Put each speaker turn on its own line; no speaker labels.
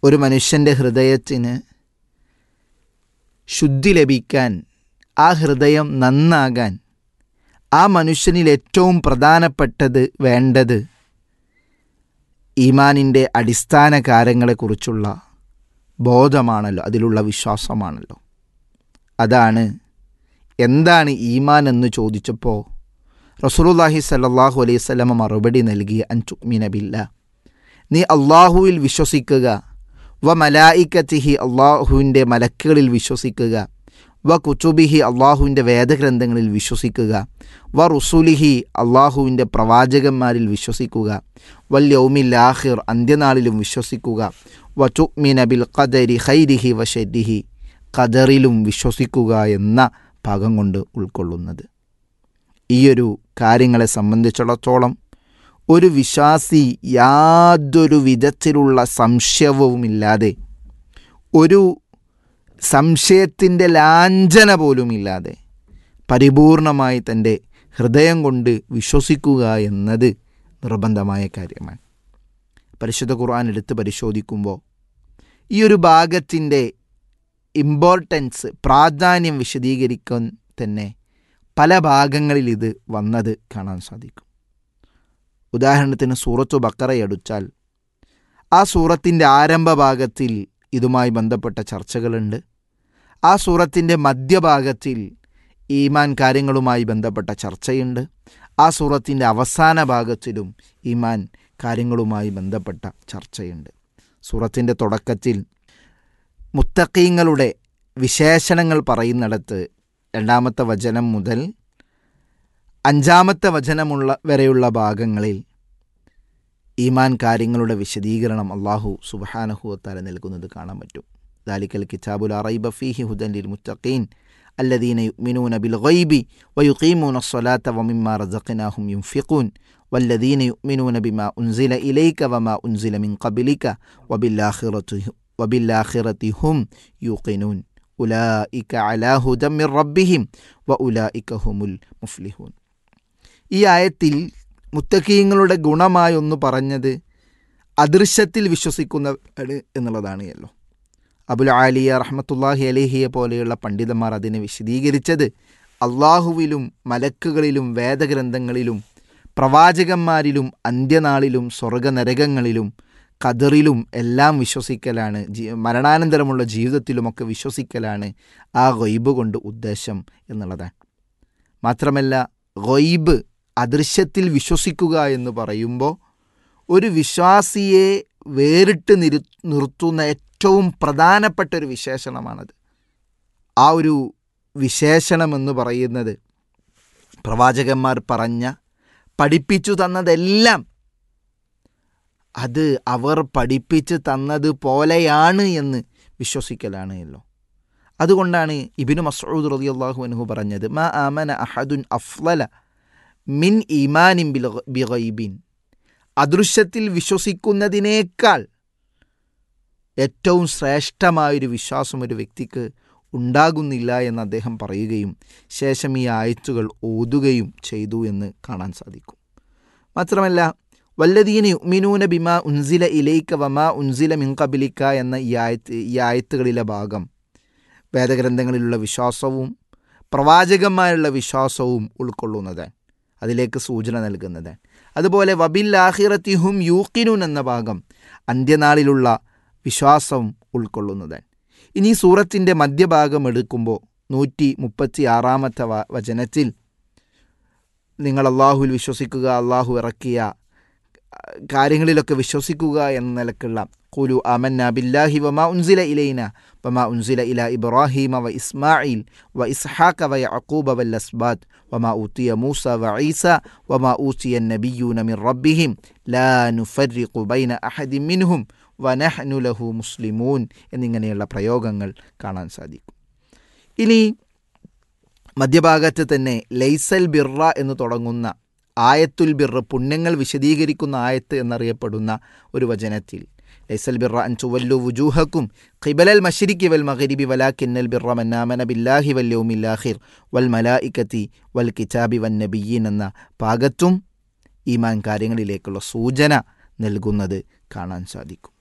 ഒരു മനുഷ്യൻ്റെ ഹൃദയത്തിന് ശുദ്ധി ലഭിക്കാൻ ആ ഹൃദയം നന്നാകാൻ ആ മനുഷ്യനിൽ ഏറ്റവും പ്രധാനപ്പെട്ടത് വേണ്ടത് ഈമാനിൻ്റെ അടിസ്ഥാന കാര്യങ്ങളെക്കുറിച്ചുള്ള ബോധമാണല്ലോ അതിലുള്ള വിശ്വാസമാണല്ലോ അതാണ് എന്താണ് ഈമാൻ എന്ന് ചോദിച്ചപ്പോൾ റസൂലുള്ളാഹി സല്ലല്ലാഹു അലൈഹി വസല്ലമ മറുപടി നൽകി അൻചുക്മിന ബില്ല നീ അള്ളാഹുവിൽ വിശ്വസിക്കുക വ മലായിക്കത്തിഹി അള്ളാഹുവിൻ്റെ മലക്കുകളിൽ വിശ്വസിക്കുക വ കുച്ചുബിഹി അള്ളാഹുവിൻ്റെ വേദഗ്രന്ഥങ്ങളിൽ വിശ്വസിക്കുക വ റുസുലിഹി അള്ളാഹുവിൻ്റെ പ്രവാചകന്മാരിൽ വിശ്വസിക്കുക വൽ യൗമിൽ ആഹിർ അന്ത്യനാളിലും വിശ്വസിക്കുക വ ചുക്മിന ബിൽ ഖദരി ഖൈരിഹി വ ഷെരിഹി ഖദറിലും വിശ്വസിക്കുക എന്ന ഭാഗം കൊണ്ട് ഉൾക്കൊള്ളുന്നത് ഈയൊരു കാര്യങ്ങളെ സംബന്ധിച്ചിടത്തോളം ഒരു വിശ്വാസി യാതൊരു വിധത്തിലുള്ള സംശയവുമില്ലാതെ ഒരു സംശയത്തിൻ്റെ ലാഞ്ചന പോലുമില്ലാതെ പരിപൂർണമായി തൻ്റെ ഹൃദയം കൊണ്ട് വിശ്വസിക്കുക എന്നത് നിർബന്ധമായ കാര്യമാണ് പരിശുദ്ധ ഖുർആൻ എടുത്ത് പരിശോധിക്കുമ്പോൾ ഈ ഒരു ഭാഗത്തിൻ്റെ ഇമ്പോർട്ടൻസ് പ്രാധാന്യം വിശദീകരിക്കാൻ തന്നെ പല ഭാഗങ്ങളിൽ ഇത് വന്നത് കാണാൻ സാധിക്കും ഉദാഹരണത്തിന് സൂറത്തു ബക്കറയടുച്ചാൽ ആ സൂറത്തിൻ്റെ ആരംഭ ഭാഗത്തിൽ ഇതുമായി ബന്ധപ്പെട്ട ചർച്ചകളുണ്ട് ആ സൂറത്തിൻ്റെ മധ്യഭാഗത്തിൽ ഈമാൻ കാര്യങ്ങളുമായി ബന്ധപ്പെട്ട ചർച്ചയുണ്ട് ആ സൂറത്തിൻ്റെ അവസാന ഭാഗത്തിലും ഈമാൻ കാര്യങ്ങളുമായി ബന്ധപ്പെട്ട ചർച്ചയുണ്ട് സൂറത്തിൻ്റെ തുടക്കത്തിൽ മുത്തക്കീങ്ങളുടെ വിശേഷണങ്ങൾ പറയുന്നിടത്ത് രണ്ടാമത്തെ വചനം മുതൽ അഞ്ചാമത്തെ വചനമുള്ള വരെയുള്ള ഭാഗങ്ങളിൽ ഈമാൻ കാര്യങ്ങളുടെ വിശദീകരണം അള്ളാഹു സുബഹാനഹുവത്താല നൽകുന്നത് കാണാൻ പറ്റും ദാലിക്കൽ കിതാബുൽ അറൈബ ഫീഹി ഹുദൻ ലിൽ മുത്തഖീൻ الذين يؤمنون بالغيب ويقيمون الصلاة ومما رزقناهم ينفقون والذين يؤمنون بما أنزل إليك وما أنزل من قبلك وبالآخرة وبالآخرة هم يوقنون ഉലായിക്ക അലാഹുദമ്മിർ റബ്ബിഹിം വ ഉലായിക്ക ഹുമുൽ മുഫ്ലിഹൂൻ ഈ ആയത്തിൽ മുത്തക്കീങ്ങളുടെ ഗുണമായി ഒന്ന് പറഞ്ഞത് അദൃശ്യത്തിൽ വിശ്വസിക്കുന്നവർ എന്നുള്ളതാണ് അബുൽ ആലിയ റഹ്മത്തുല്ലാഹി അലേഹിയെ പോലെയുള്ള പണ്ഡിതന്മാർ അതിനെ വിശദീകരിച്ചത് അള്ളാഹുവിലും മലക്കുകളിലും വേദഗ്രന്ഥങ്ങളിലും പ്രവാചകന്മാരിലും അന്ത്യനാളിലും സ്വർഗനരകങ്ങളിലും ഖദറിലും എല്ലാം വിശ്വസിക്കലാണ് ജീ മരണാനന്തരമുള്ള ജീവിതത്തിലുമൊക്കെ വിശ്വസിക്കലാണ് ആ ഗൊയ്ബ് കൊണ്ട് ഉദ്ദേശം എന്നുള്ളതാണ് മാത്രമല്ല ഗൊയ്ബ് അദൃശ്യത്തിൽ വിശ്വസിക്കുക എന്ന് പറയുമ്പോൾ ഒരു വിശ്വാസിയെ വേറിട്ട് നിരു നിർത്തുന്ന ഏറ്റവും പ്രധാനപ്പെട്ട ഒരു വിശേഷണമാണത് ആ ഒരു വിശേഷണമെന്ന് പറയുന്നത് പ്രവാചകന്മാർ പറഞ്ഞ പഠിപ്പിച്ചു തന്നതെല്ലാം അത് അവർ പഠിപ്പിച്ച് തന്നത് പോലെയാണ് എന്ന് വിശ്വസിക്കലാണ് അല്ലോ അതുകൊണ്ടാണ് ഇബിനു മസൂദ് റതി അള്ളാഹു അനുഹു പറഞ്ഞത് മാ ആമന അഹദുൻ അഫ്ലല മിൻ ഈമാനിൻ ബിഗൈബിൻ അദൃശ്യത്തിൽ വിശ്വസിക്കുന്നതിനേക്കാൾ ഏറ്റവും ശ്രേഷ്ഠമായൊരു വിശ്വാസം ഒരു വ്യക്തിക്ക് ഉണ്ടാകുന്നില്ല എന്ന് അദ്ദേഹം പറയുകയും ശേഷം ഈ ആയത്തുകൾ ഓതുകയും ചെയ്തു എന്ന് കാണാൻ സാധിക്കും മാത്രമല്ല വല്ലദീന യുമിനൂന ബിമാ ഉൻസില ഇലൈക്ക വമാ ഉൻസില മിൻകബിലിക്ക എന്ന ഈ ആയത്ത് ഈ ആയത്തുകളിലെ ഭാഗം വേദഗ്രന്ഥങ്ങളിലുള്ള വിശ്വാസവും പ്രവാചകന്മാരുള്ള വിശ്വാസവും ഉൾക്കൊള്ളുന്നത് അതിലേക്ക് സൂചന നൽകുന്നത് അതുപോലെ വബിൽ ആഹിറത്തിഹും യൂക്കിനൂൻ എന്ന ഭാഗം അന്ത്യനാളിലുള്ള വിശ്വാസം ഉൾക്കൊള്ളുന്നത് ഇനി സൂറത്തിൻ്റെ മധ്യഭാഗം എടുക്കുമ്പോൾ നൂറ്റി മുപ്പത്തി ആറാമത്തെ വചനത്തിൽ നിങ്ങൾ അള്ളാഹുവിൽ വിശ്വസിക്കുക അള്ളാഹു ഇറക്കിയ കാര്യങ്ങളിലൊക്കെ വിശ്വസിക്കുക എന്ന നിലക്കുള്ള കുലു അമന്ന ബില്ലാഹി വമാ ഉൻസില ഇലൈന വമാ ഉൻസില ഇല ഇബ്രാഹിമ വ ഇസ്മായിൽ വ ഇസ്ഹാഖ വ യഅഖൂബ വൽ അസ്ബാത്ത് വമാ ഊത്തിയ മൂസ വ ഈസ വമാ ഊത്തിയ നബിയൂന മിൻ റബ്ബിഹിം ലാ നുഫർറിഖു ബൈന അഹദി മിൻഹും വ നഹ്നു ലഹു മുസ്ലിമൂൻ എന്നിങ്ങനെയുള്ള പ്രയോഗങ്ങൾ കാണാൻ സാധിക്കും ഇനി മധ്യഭാഗത്ത് തന്നെ ലൈസൽ ബിർറ എന്ന് തുടങ്ങുന്ന ആയത്തുൽ ബിർ പുണ്യങ്ങൾ വിശദീകരിക്കുന്ന ആയത്ത് എന്നറിയപ്പെടുന്ന ഒരു വചനത്തിൽ ലൈസൽ ബിറ അൻ ചുവല്ലു വുജൂഹക്കും ഖിബലൽ മഷരിക്കി വൽ മഗരിബി വലാക്കിന്നൽ ബിറ മന്നാമന ബില്ലാഹി വൽ യൗമില്ലാഹിർ വൽ മലായിക്കത്തി വൽ കിതാബി വൻ നബിയീൻ എന്ന ഭാഗത്തും ഈമാൻ കാര്യങ്ങളിലേക്കുള്ള സൂചന നൽകുന്നത് കാണാൻ സാധിക്കും